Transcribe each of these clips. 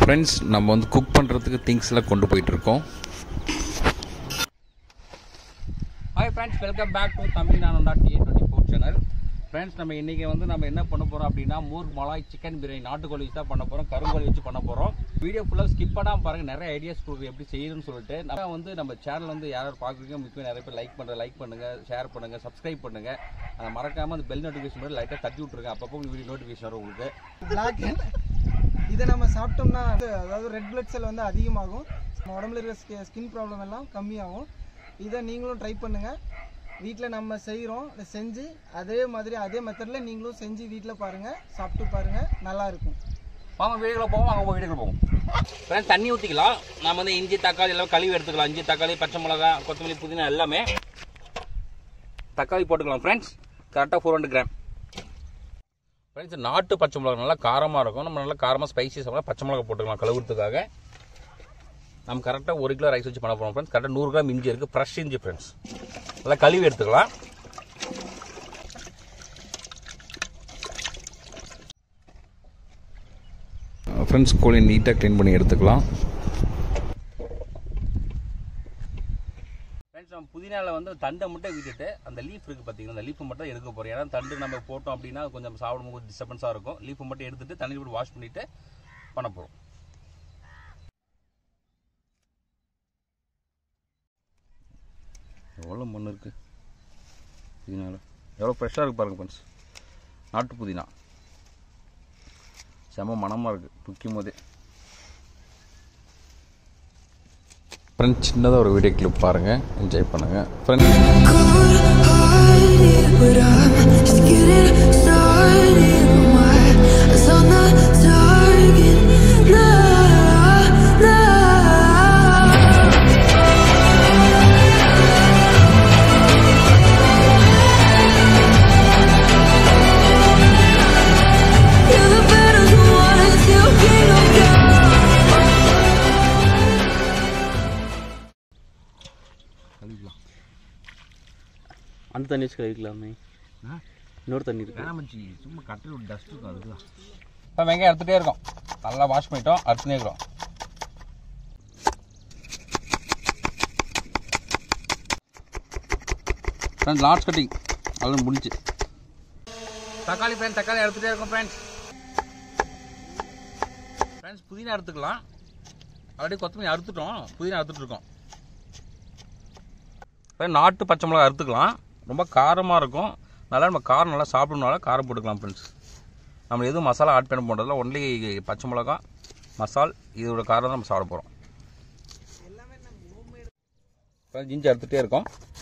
Friends நம்ம வந்து cook பண்ணுறதுக்கு திங்ஸ்லாம் கொண்டு போயிட்டுருக்கோம் hi friends welcome back to Tamil Nadu dot A twenty four channel friends நம்ம இன்றைக்கி வந்து நம்ம என்ன பண்ண போகிறோம் அப்படின்னா மூர் மலாய் சிக்கன் பிரியாணி நாட்டுக்கோழி வச்சு தான் பண்ண போகிறோம் கருங்கோழி வச்சு பண்ண போகிறோம் வீடியோ ஃபுல்லாக ஸ்கிப் பண்ணாமல் பாருங்கள் நிறைய ஐடியாஸ் கொடுக்குறது எப்படி செய்யணும்னு சொல்லிட்டு நம்ம வந்து நம்ம சேனல் வந்து யார் பார்க்குறீங்க முக்கியம் நிறைய பேர் லைக் பண்ணுற லைக் பண்ணுங்கள் ஷேர் பண்ணுங்கள் சப்ஸ்கிரைப் பண்ணுங்கள் அதை மறக்காமல் அந்த பெல் நோட்டிஃபிகேஷன் மாதிரி லைட்டாக தட்டி விட்ருங்க அப்பப்போ உங்களுக்கு வீடியோ நோட்டிஃபிகேஷன் வரும் உங்களுக்கு பிளாக் இதை நம்ம சாப்பிட்டோம்னா அது- அதாவது ரெட் பிளட் செல் வந்து அதிகமாகும் நம்ம உடம்புல இருக்கிற ஸ்கின் ப்ராப்ளம் எல்லாம் கம்மியாகும் இதை நீங்களும் ட்ரை பண்ணுங்க வீட்டில் நம்ம செய்கிறோம் இதை செஞ்சு அதே மாதிரி அதே மெத்தடில் நீங்களும் செஞ்சு வீட்டில் பாருங்கள் சாப்பிட்டு பாருங்கள் நல்லா இருக்கும் வாங்க வீடுகளை போவோம் வாங்க வீடுகளை போவோம் ஃப்ரெண்ட்ஸ் தண்ணி ஊற்றிக்கலாம் நம்ம வந்து இஞ்சி தக்காளி எல்லாம் கழுவி எடுத்துக்கலாம் இஞ்சி தக்காளி பச்சை மிளகா கொத்தமல்லி புதினா எல்லாமே தக்காளி போட்டுக்கலாம் ஃப்ரெண்ட்ஸ் கரெக்டாக ஃபோர் ஹண்ட்ரட் கிராம் ஃப்ரெண்ட்ஸ் நாட்டு பச்சை மிளகா நல்லா காரமாக இருக்கும் நம்ம நல்லா காரமாக ஸ்பைசி சாப்பிடலாம் பச்சை மிளகா போட்டுக்கலாம் கழுவுறதுக்காக நம்ம கரெக்டாக ஒரு கிலோ ரைஸ் வச்சு பண்ண போகிறோம் ஃப்ரெண்ட்ஸ் கரெக்டாக நூறு கிராம் இஞ்சி இருக்குது ஃப்ரெஷ் இஞ்சி ஃப்ரெண்ட்ஸ் நல்லா கழுவி எடுத்துக்கலாம் ஃப்ரெண்ட்ஸ் கோழி நீட்டாக க்ளீன் பண்ணி எடுத்துக்கலாம் ஃப்ரெண்ட்ஸ் நம்ம புதினால வந்து தண்டை மட்டும் விட்டுட்டு அந்த லீஃப் இருக்குது பார்த்தீங்கன்னா அந்த லீஃப் மட்டும் எடுக்க போகிறோம் ஏன்னா தண்டு நம்ம போட்டோம் அப்படின்னா கொஞ்சம் சாப்பிடும்போது டிஸ்டர்பன்ஸாக இருக்கும் லீஃப் மட்டும் எடுத்துட்டு தண்ணி போட்டு வாஷ் பண்ணிட்டு பண்ண போகிறோம் எவ்வளோ மண் இருக்குது புதினால எவ்வளோ ஃப்ரெஷ்ஷாக இருக்குது பாருங்கள் ஃப்ரெண்ட்ஸ் நாட்டு புதினா செம மணமாக இருக்குது பிக்கும் போதே ஃப்ரெண்ட்ஸ் சின்னதாக ஒரு வீடியோ கிளிப் பாருங்கள் என்ஜாய் பண்ணுங்கள் friends But I'm just getting started. My eyes on the target. Nah, nah. You're the better one, still king of God. அந்த தண்ணி வச்சு கழுவிக்கலாமே இன்னொரு தண்ணி இருக்கு வேணாமச்சி சும்மா கட்டில் ஒரு டஸ்ட் இருக்கும் அதுதான் இப்போ வெங்காயம் எடுத்துகிட்டே இருக்கோம் நல்லா வாஷ் பண்ணிட்டோம் அறுத்துனே இருக்கிறோம் ஃப்ரெண்ட்ஸ் லாஸ்ட் கட்டிங் அதெல்லாம் முடிஞ்சு தக்காளி ஃப்ரெண்ட்ஸ் தக்காளி எடுத்துகிட்டே இருக்கோம் ஃப்ரெண்ட்ஸ் ஃப்ரெண்ட்ஸ் புதினா எடுத்துக்கலாம் ஆல்ரெடி கொத்தமல்லி அறுத்துட்டோம் புதினா அறுத்துட்டு இருக்கோம் அப்புறம் நாட்டு பச்சை மிளகா அறுத்துக்கலாம் ரொம்ப காரமாக இருக்கும் நல்லா நம்ம காரம் நல்லா சாப்பிடணுனால காரம் போட்டுக்கலாம் ஃப்ரெண்ட்ஸ் நம்ம எதுவும் மசாலா ஆட் பண்ண போகிறதில்ல ஒன்லி பச்சை மிளகா மசால் இதோட காரம் தான் நம்ம சாப்பிட போகிறோம் ஜிஞ்சு அறுத்துட்டே இருக்கோம்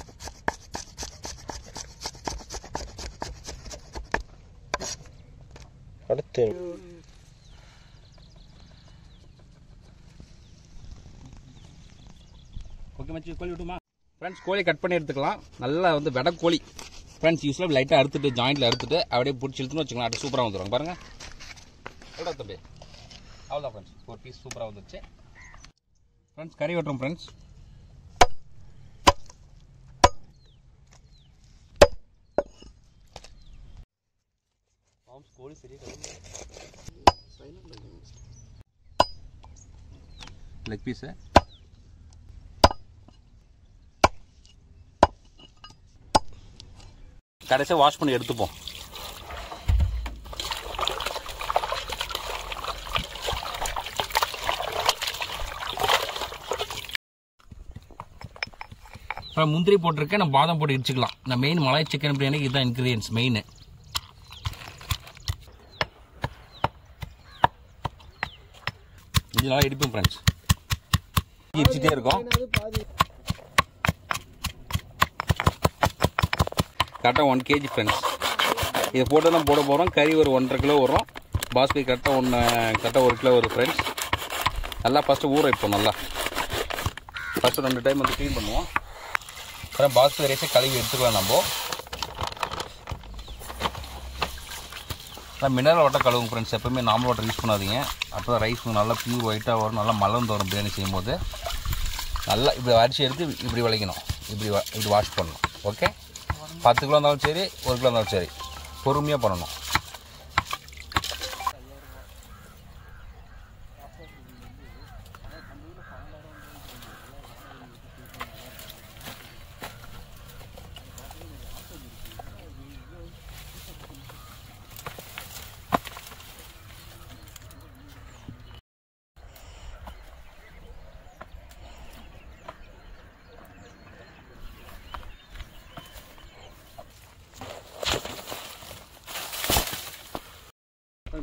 அடுத்து ஓகே மச்சி கோழி விட்டுமா ஃப்ரெண்ட்ஸ் கோழி கட் பண்ணி எடுத்துக்கலாம் நல்லா வந்து வெடை கோழி ஃப்ரெண்ட்ஸ் யூஸ்வலாக லைட்டாக அறுத்துட்டு ஜாயிண்டில் அறுத்துட்டு அப்படியே பிடிச்சி இழுத்துன்னு வச்சுக்கலாம் அது சூப்பராக வந்துடும் பாருங்க எவ்வளோ தம்பி அவ்வளோதான் ஃப்ரெண்ட்ஸ் ஒரு பீஸ் சூப்பராக வந்துருச்சு ஃப்ரெண்ட்ஸ் கறி வெட்டுறோம் ஃப்ரெண்ட்ஸ் கோழி சரியா கழுவு லெக் பீஸு கடைசியாக வாஷ் பண்ணி எடுத்துப்போம் அப்புறம் முந்திரி போட்டிருக்கேன் நம்ம பாதாம் போட்டு இடிச்சுக்கலாம் இந்த மெயின் மலாய் சிக்கன் பிரியாணிக்கு இதுதான் இன்க்ரீடியன்ஸ் மெயின் இது நல்லா இடிப்போம் ஃப்ரெண்ட்ஸ் இடிச்சிட்டே இருக்கோம் கரெக்டாக ஒன் கேஜி ஃப்ரெண்ட்ஸ் இதை போட்டு தான் போட போகிறோம் கறி ஒரு ஒன்றரை கிலோ வரும் பாஸ்மதி கரெக்டாக ஒன்று கரெக்டாக ஒரு கிலோ வரும் ஃப்ரெண்ட்ஸ் நல்லா ஃபஸ்ட்டு ஊற வைப்போம் நல்லா ஃபஸ்ட்டு ரெண்டு டைம் வந்து க்ளீன் பண்ணுவோம் அப்புறம் பாஸ்மதி ரைஸை கழுவி எடுத்துக்கலாம் நம்ம ஆனால் மினரல் வாட்டர் கழுவுங்க ஃப்ரெண்ட்ஸ் எப்பவுமே நார்மல் வாட்டர் யூஸ் பண்ணாதீங்க அப்போ தான் ரைஸ் நல்லா பியூர் ஒயிட்டாக வரும் நல்லா மலர்ந்து வரும் பிரியாணி செய்யும்போது நல்லா இப்படி அரிசி எடுத்து இப்படி விளைக்கணும் இப்படி வ- இப்படி வாஷ் பண்ணணும் ஓகே பத்து கிலோ இருந்தாலும் சரி ஒரு கிலோ இருந்தாலும் சரி பொறுமையாக பண்ணணும்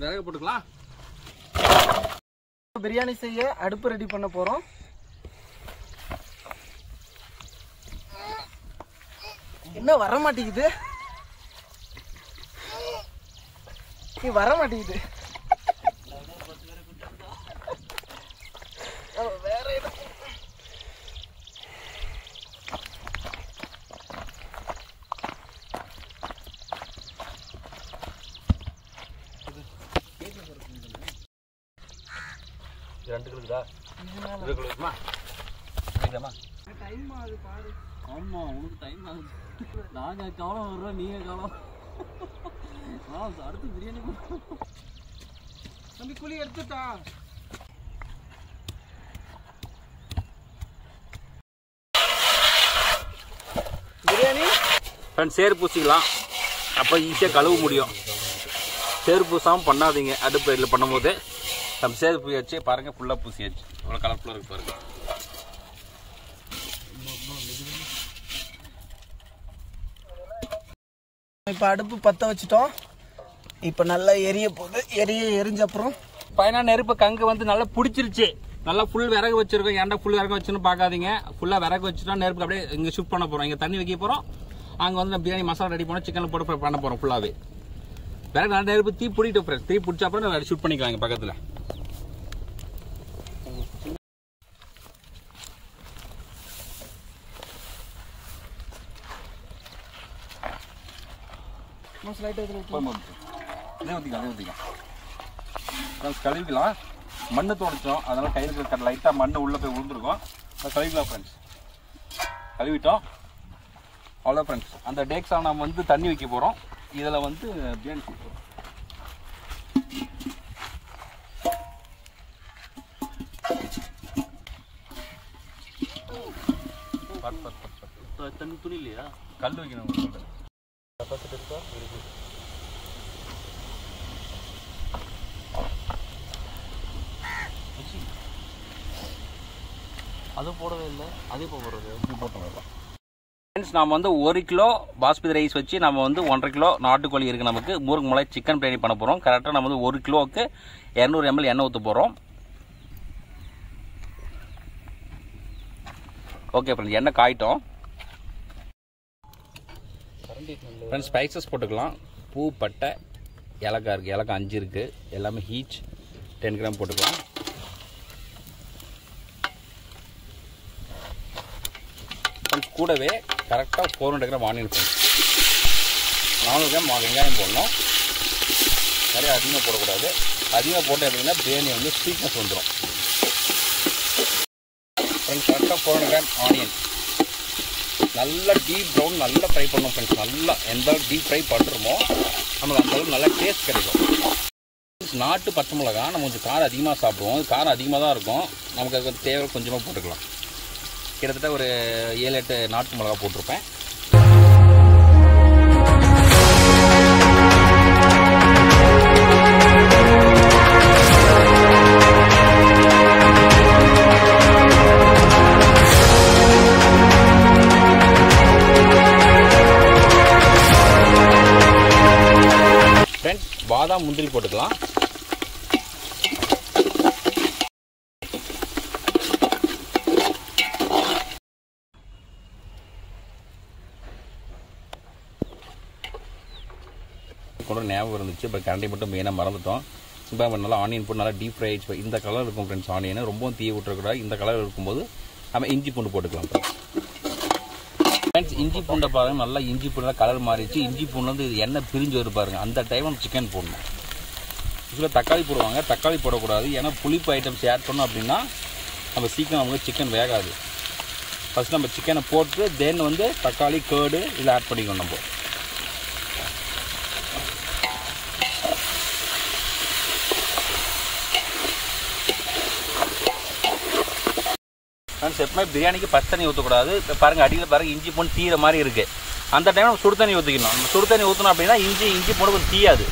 விறகு போட்டுக்கலாம் பிரியாணி செய்ய அடுப்பு ரெடி பண்ண போறோம் என்ன வர மாட்டேங்குது நீ வர மாட்டேங்குது நம்ம வேற எதுவும் ரெண்டு கிலோக்குதா ரெண்டு கிலோக்குமா சரிதாம்மா டைம் ஆகுது பாரு ஆமா உனக்கு டைம் ஆகுது நாங்க கவனம் வர்றோம் நீங்க கவனம் ஆ அடுத்து பிரியாணி தம்பி குழி எடுத்துட்டா பிரியாணி ஃப்ரெண்ட்ஸ் சேறு பூசிக்கலாம் அப்போ ஈஸியாக கழுவ முடியும் சேறு பூசாமல் பண்ணாதீங்க அடுப்பு இதில் பண்ணும்போது நம்ம சேறு பூசியாச்சு பாருங்கள் ஃபுல்லாக பூசியாச்சு அவ்வளோ கலர்ஃபுல்லாக இருக்கு பாருங்க இப்போ அடுப்பு பற்ற வச்சுட்டோம் இப்போ நல்லா எரிய போகுது எரிய எரிஞ்ச அப்புறம் பையனா நெருப்பு கங்கு வந்து நல்லா பிடிச்சிருச்சு நல்லா ஃபுல் விறகு வச்சிருக்கோம் ஏன்டா ஃபுல் விறகு வச்சுன்னு பார்க்காதீங்க ஃபுல்லாக விறகு வச்சுட்டோம் நெருப்பு அப்படியே இங்கே ஷிஃப்ட் பண்ண போகிறோம் இங்கே தண்ணி வைக்க போகிறோம் அங்கே வந்து நம்ம பிரியாணி மசாலா ரெடி பண்ணோம் சிக்கன் போட்டு பண்ண போகிறோம் ஃபுல்லாகவே விறகு நல்லா நெருப்பு தீ பிடிட்டு ஃப்ரெண்ட்ஸ் தீ பிடிச்ச அப்புறம் நம்ம ஷூட் பண்ணிக்கலாம் இங்கே பக்கத்தில் லைட்டாக இதில் அதே ஊற்றிக்கலாம் அதே ஊற்றிக்கலாம் ஃப்ரெண்ட்ஸ் கழுவிக்கலாம் மண்ணு தோடிச்சோம் அதனால் கையில் இருக்கிற லைட்டாக மண் உள்ளே போய் விழுந்துருக்கோம் அதை கழுவிக்கலாம் ஃப்ரெண்ட்ஸ் கழுவிட்டோம் அவ்வளோ ஃப்ரெண்ட்ஸ் அந்த டேக்ஸாக நம்ம வந்து தண்ணி வைக்க போகிறோம் இதில் வந்து பிரியாணி செய்ய போகிறோம் பார்த்து பார்த்து பார்த்து பார்த்து தண்ணி துணி இல்லையா கல் வைக்கணும் உங்களுக்கு. அது போடவே இல்லை அதே இப்போ போடுறது ஃப்ரெண்ட்ஸ் நம்ம வந்து ஒரு கிலோ பாஸ்மதி ரைஸ் வச்சு நம்ம வந்து ஒன்றரை கிலோ நாட்டுக்கோழி இருக்குது நமக்கு முருகு மிளகாய் சிக்கன் பிரியாணி பண்ண போகிறோம் கரெக்டாக நம்ம வந்து ஒரு கிலோவுக்கு இரநூறு எம்எல் எண்ணெய் ஊற்ற போகிறோம் ஓகே ஃப்ரெண்ட்ஸ் எண்ணெய் காயிட்டோம் ஃப்ரெண்ட்ஸ் ஸ்பைசஸ் போட்டுக்கலாம் பூ பட்டை ஏலக்காய் இருக்குது ஏலக்காய் அஞ்சு இருக்குது எல்லாமே ஹீச் டென் கிராம் போட்டுக்கலாம் ஃப்ரெண்ட்ஸ் கூடவே கரெக்டாக four hundred gram onion friends நானூறு கிராம் மா- வெங்காயம் போடணும் நிறைய அதிகமாக போடக்கூடாது அதிகமாக போட்டு எடுத்தீங்கன்னா பிரியாணி வந்து ஸ்வீட்னஸ் வந்துடும் ஃப்ரெண்ட்ஸ் கரெக்டாக ஃபோர் ஹண்ட்ரட் கிராம் ஆனியன் நல்லா டீப் ப்ரௌன் நல்லா ஃப்ரை பண்ணணும் ஃப்ரெண்ட்ஸ் நல்லா எந்த அளவுக்கு டீப் ஃப்ரை பண்ணுறோமோ நமக்கு அந்த அளவுக்கு நல்லா டேஸ்ட் கிடைக்கும் Friends, நாட்டு பச்சை மிளகா நம்ம கொஞ்சம் காரம் அதிகமாக சாப்பிடுவோம் அது காரம் அதிகமாக தான் இருக்கும் நமக்கு அது வந்து தேவை கொஞ்சமாக போட்டுக்கலாம் கிட்டத்தட்ட ஒரு ஏழு எட்டு நாட்டு மிளகா போட்டிருப்பேன் ஃப்ரெண்ட்ஸ் பாதாம் முந்திரி போட்டுக்கலாம் கூட ஞாபகம் இருந்துச்சு இப்போ கரண்டி மட்டும் மெயினாக மறந்துட்டோம் இப்போ நம்ம நல்லா ஆனியன் போட்டு நல்லா டீப் ஃப்ரை ஆயிடுச்சு இந்த கலர் இருக்கும் ஃப்ரெண்ட்ஸ் ஆனியன் ரொம்பவும் தீய விட்டுறக்கூடாது இந்த கலர் இருக்கும்போது நம்ம இஞ்சி பூண்டு போட்டுக்கலாம் ஃப்ரெண்ட்ஸ் இஞ்சி பூண்டை பாருங்க நல்லா இஞ்சி பூண்டு கலர் மாறிடுச்சு இஞ்சி பூண்டு வந்து எண்ணெய் பிரிஞ்சு வரும் பாருங்க அந்த டைம் நம்ம சிக்கன் போடணும் இதில் தக்காளி போடுவாங்க தக்காளி போடக்கூடாது ஏன்னா புளிப்பு ஐட்டம்ஸ் ஆட் பண்ணோம் அப்படின்னா நம்ம சீக்கிரம் நமக்கு சிக்கன் வேகாது ஃபஸ்ட் நம்ம சிக்கனை போட்டு தென் வந்து தக்காளி கேர்டு இதில் ஆட் பண்ணிக்கணும் நம்ம ஃப்ரெண்ட்ஸ் எப்பவுமே பிரியாணிக்கு பச்சை தண்ணி ஊற்றக்கூடாது இப்போ பாருங்கள் அடியில் பாருங்கள் இஞ்சி பூண்டு தீர மாதிரி இருக்குது அந்த டைம் நம்ம சுடு தண்ணி ஊற்றிக்கணும் நம்ம சுடு தண்ணி ஊற்றணும் அப்படின்னா இஞ்சி இஞ்சி பூண்டு கொஞ்சம் தீயாது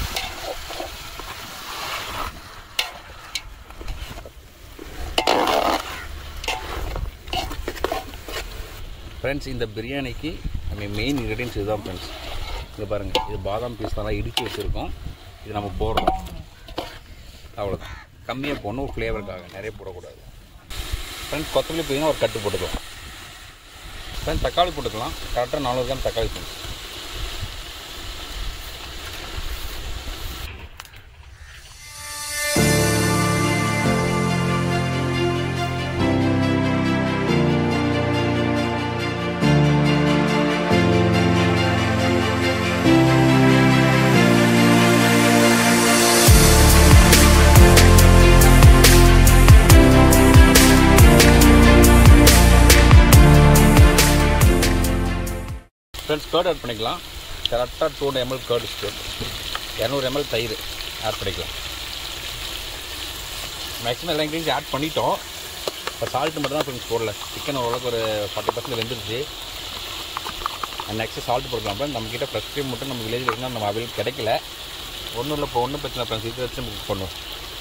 ஃப்ரெண்ட்ஸ் இந்த பிரியாணிக்கு நம்ம மெயின் இன்க்ரீடியன்ஸ் இதுதான் ஃப்ரெண்ட்ஸ் இங்கே பாருங்கள் இது பாதாம் பீஸ் தான் இடித்து வச்சுருக்கோம் இது நம்ம போடுறோம் அவ்வளோதான் கம்மியாக போடணும் ஒரு ஃப்ளேவருக்காக நிறைய போடக்கூடாது ஃப்ரெண்ட்ஸ் கொத்தமல்லி புதினா ஒரு கட்டு போட்டுக்கலாம் ஃப்ரெண்ட்ஸ் தக்காளி போட்டுக்கலாம் கரெக்டாக நானூறு கிராம் தக்காளி ஃப்ரெண்ட்ஸ் ஃப்ரெண்ட்ஸ் கேர்ட் ஆட் பண்ணிக்கலாம் கரெக்டாக டூ எம்எல் கேர்டு ஸ்டோட் இரநூறு எம்எல் தயிர் ஆட் பண்ணிக்கலாம் மேக்ஸிமம் எல்லா இன்க்ரீடியன்ஸ் ஆட் பண்ணிட்டோம் இப்போ சால்ட்டு மட்டும் தான் ஃப்ரெண்ட்ஸ் போடல சிக்கன் ஓரளவுக்கு ஒரு ஃபார்ட்டி பர்சன்ட் வெந்துருச்சு நெக்ஸ்ட்டு சால்ட் போட்டுக்கலாம் ஃப்ரெண்ட் நம்மக்கிட்ட ஃப்ரெஷ் க்ரீம் மட்டும் நம்ம வில்லேஜில் இருந்தால் நம்ம அவைல் கிடைக்கல ஒன்றும் இல்லை இப்போ ஒன்றும் பிரச்சனை ஃப்ரெண்ட்ஸ் இது வச்சு நம்ம பண்ணுவோம்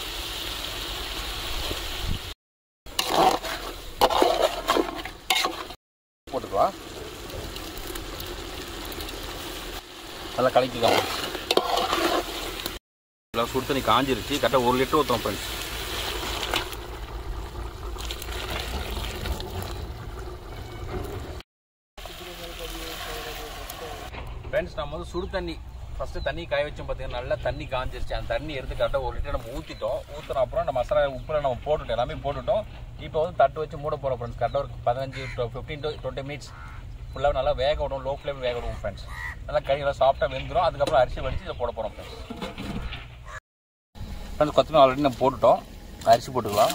போட்டுக்கலாம் நல்லா கலக்கிக்கலாம் எல்லாம் சுடு தண்ணி காஞ்சிருச்சு கரெக்டாக ஒரு லிட்டர் ஊற்றுறோம் ஃப்ரெண்ட்ஸ் ஃப்ரெண்ட்ஸ் நம்ம வந்து சுடு தண்ணி ஃபஸ்ட்டு தண்ணி காய வச்சோம் பார்த்தீங்கன்னா நல்லா தண்ணி காஞ்சிருச்சு அந்த தண்ணி எடுத்து கரெக்டாக ஒரு லிட்டர் நம்ம ஊற்றிட்டோம் ஊற்றின அப்புறம் நம்ம மசாலா உப்புல நம்ம போட்டுட்டோம் எல்லாமே போட்டுட்டோம் இப்போ வந்து தட்டு வச்சு மூட போகிறோம் ஃப்ரெண்ட்ஸ் கரெக்டாக ஒரு பதினஞ்சு ஃபிஃப்டீன் டு டுவெண்ட்டி மினிட்ஸ் ஃபுல்லாக நல்லா வேக விடும் லோ ஃப்ளேம் வேக விடுவோம் ஃப்ரெண்ட்ஸ் நல்லா கறி நல்லா சாஃப்டாக வெந்துடும் அதுக்கப்புறம் அரிசி வடித்து இதை போட போகிறோம் ஃப்ரெண்ட்ஸ் ஃப்ரெண்ட்ஸ் கொத்தமல்லி ஆல்ரெடி நம்ம போட்டுட்டோம் அரிசி போட்டுக்கலாம்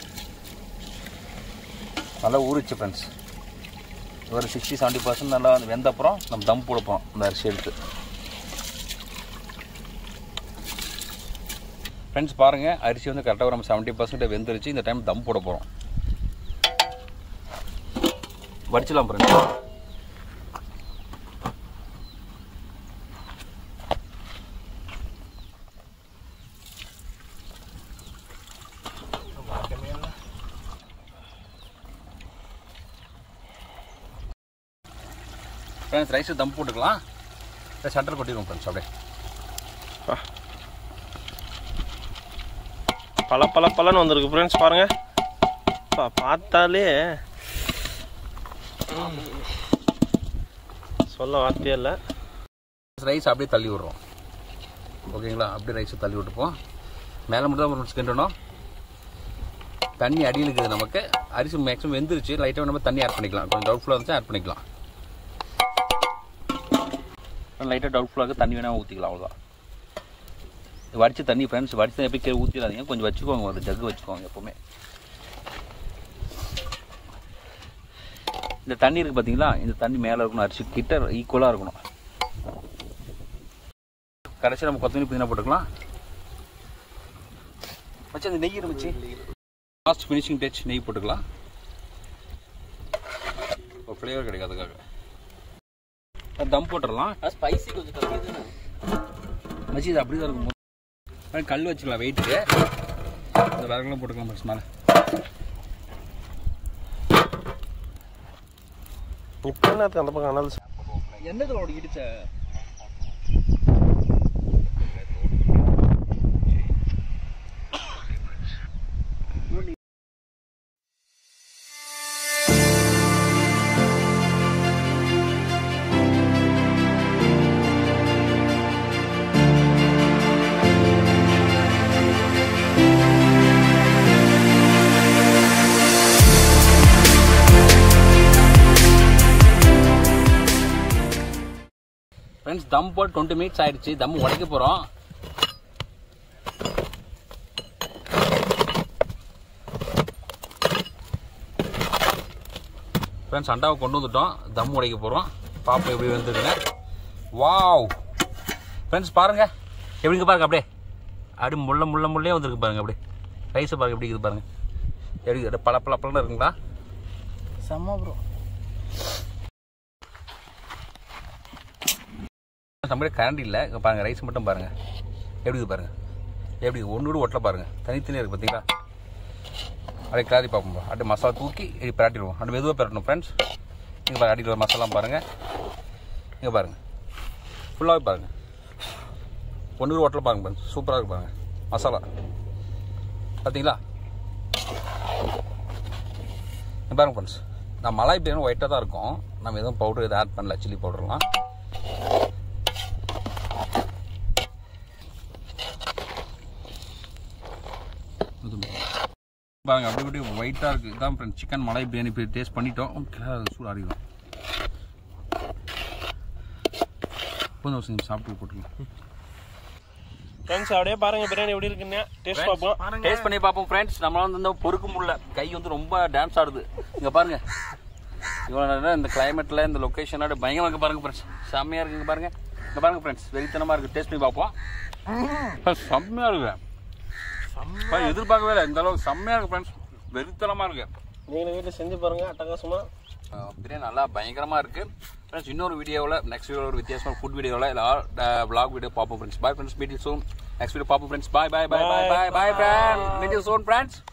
நல்லா ஊறிச்சு ஃப்ரெண்ட்ஸ் ஒரு சிக்ஸ்டி செவன்ட்டி பர்சன்ட் நல்லா வந்து வெந்த அப்புறம் நம்ம தம் போட போகிறோம் அந்த அரிசி எடுத்து ஃப்ரெண்ட்ஸ் பாருங்கள் அரிசி வந்து கரெக்டாக ஒரு நம்ம செவன்ட்டி பர்சன்ட் வெந்துருச்சு இந்த டைம் தம் போட போகிறோம் வடிச்சலாம் ஃப்ரெண்ட்ஸ் ஃப்ரெண்ட்ஸ் ரைஸு தம் போட்டுக்கலாம் சட்டர் கொட்டிடுவோம் ஃப்ரெண்ட்ஸ் அப்படியே பல பல பலன்னு வந்திருக்கு ஃப்ரெண்ட்ஸ் பாருங்க பா பார்த்தாலே ம். சொல்ல வார்த்தையே இல்லை ரைஸ் அப்படியே தள்ளி விடுறோம் ஓகேங்களா அப்படியே ரைஸை தள்ளி விட்டுப்போம் மேலே மட்டும் தான் ஃப்ரெண்ட்ஸ் கிண்டணும் தண்ணி அடியில் இருக்குது நமக்கு அரிசி மேக்ஸிமம் வெந்துருச்சு லைட்டாக நம்ம தண்ணி ஆட் பண்ணிக்கலாம் கொஞ்சம் டவுட்ஃபுல்லாக இருந்துச்சு ஆட் பண்ணிக்கலாம் லைட்டாக டவுட்ஃபுல்லாக தண்ணி வேணால் ஊற்றிக்கலாம் அவ்வளோதான் வடிச்ச தண்ணி ஃப்ரெண்ட்ஸ் வடிச்ச தண்ணி எப்போ கீழே ஊற்றிடாதீங்க கொஞ்சம் வச்சுக்கோங்க ஒரு ஜக்கு வச்சுக்கோங்க எப்போவுமே இந்த தண்ணி இருக்குது பார்த்தீங்களா இந்த தண்ணி மேலே இருக்கணும் அரிசி கிட்ட ஈக்குவலாக இருக்கணும் கடைசியில் நம்ம கொத்தமல்லி புதினா போட்டுக்கலாம் வச்சு அந்த நெய் இருந்துச்சு லாஸ்ட் ஃபினிஷிங் டச் நெய் போட்டுக்கலாம் ஒரு ஃப்ளேவர் கிடைக்கும் அதுக்காக தம் போட்டுடலாம் ஸ்பைசி கொஞ்சம் கம்மி தானே மச்சி இது அப்படி தான் இருக்கும் அப்புறம் கல் வச்சுக்கலாம் வெயிட்டுக்கு இந்த விறகுலாம் போட்டுக்கலாம் ஃபஸ்ட் மேலே இப்போ என்னத்துக்கு அந்த பக்கம் அனல் என்னதுல உனக்கு இடிச்ச ஃப்ரெண்ட்ஸ் தம் போட்டு டுவெண்ட்டி மினிட்ஸ் ஆயிடுச்சு தம் உடைக்க போகிறோம் ஃப்ரெண்ட்ஸ் அண்டாவை கொண்டு வந்துட்டோம் தம் உடைக்க போகிறோம் பாப்பா எப்படி வந்துருக்குங்க வாவ் ஃப்ரெண்ட்ஸ் பாருங்க எப்படிங்க பாருங்க அப்படியே அப்படி முள்ள முள்ள முள்ளே வந்திருக்கு பாருங்க அப்படியே ரைஸை பாருங்க எப்படி இருக்குது பாருங்க எப்படி பல பல பலன்னு இருக்குங்களா செம்ம ப்ரோ நம்மளே கரண்ட் இல்லை இங்க பாருங்க ரைஸ் மட்டும் பாருங்க எப்படி இருக்கு பாருங்க எப்படி ஒன்று கூட ஒட்டல பாருங்க தனித்தனியாக இருக்கு பார்த்தீங்களா அப்படியே கிளாரி பார்ப்போம் அப்படியே மசாலா தூக்கி இப்படி பராட்டிடுவோம் அப்படியே மெதுவாக பரட்டணும் ஃப்ரெண்ட்ஸ் இங்கே பாருங்க அடிக்கிற மசாலா பாருங்க இங்கே பாருங்க ஃபுல்லாகவே பாருங்க ஒன்று கூட ஒட்டல பாருங்க ஃப்ரெண்ட்ஸ் சூப்பராக இருக்கு பாருங்க மசாலா பார்த்தீங்களா இங்க பாருங்க ஃப்ரெண்ட்ஸ் நான் மலாய் பிரியாணி ஒயிட்டாக தான் இருக்கும் நம்ம எதுவும் பவுடர் எதுவும் ஆட் பண்ணல சில்லி பவுடர்லாம் பாருங்க அப்படி அப்படியே ஒயிட்டாக இருக்குது இதான் ஃப்ரெண்ட்ஸ் சிக்கன் மலாய் பிரியாணி போய் டேஸ்ட் பண்ணிட்டோம் சூடாக அறியும் கொஞ்சம் ஒரு நிமிஷம் சாப்பிட்டு போட்டுருங்க ஃப்ரெண்ட்ஸ் அப்படியே பாருங்க பிரியாணி எப்படி இருக்குன்னு டேஸ்ட் பார்ப்போம் டேஸ்ட் பண்ணி பார்ப்போம் ஃப்ரெண்ட்ஸ் நம்மளால வந்து இந்த பொறுக்க முடியல கை வந்து ரொம்ப டான்ஸ் ஆடுது இங்க பாருங்க இவ்வளோ நேரம் இந்த கிளைமேட்ல இந்த லொக்கேஷனோட பயங்கரமா இருக்கு பாருங்க ஃப்ரெண்ட்ஸ் செம்மையா இருக்கு இங்க பாருங்க இங்க பாருங்க ஃப்ரெண்ட்ஸ் வெறித்தனமா இருக்கு டேஸ்ட் பண்ணி பார்ப்போம் Friends, செம்மையா இருக்கு அப்பா, எதிர்பார்க்கவே இல்லை இந்த அளவுக்கு செம்மையா இருக்கு ஃப்ரெண்ட்ஸ் வெறித்தனமா இருக்கு நீங்களும் வீட்டில் செஞ்சு பாருங்க அட்டகாசமா அஹ் பிரியாணி நல்லா பயங்கரமா இருக்கு ஃப்ரெண்ட்ஸ் இன்னொரு வீடியோவில் நெக்ஸ்ட் வீடியோ ஒரு வித்தியாசமான ஃபுட் வீடியோவில் இல்லை vlog வீடியோ பார்ப்போம் friends bye friends meet soon next video பார்ப்போம் friends bye bye bye bye bye bye friend meet soon friends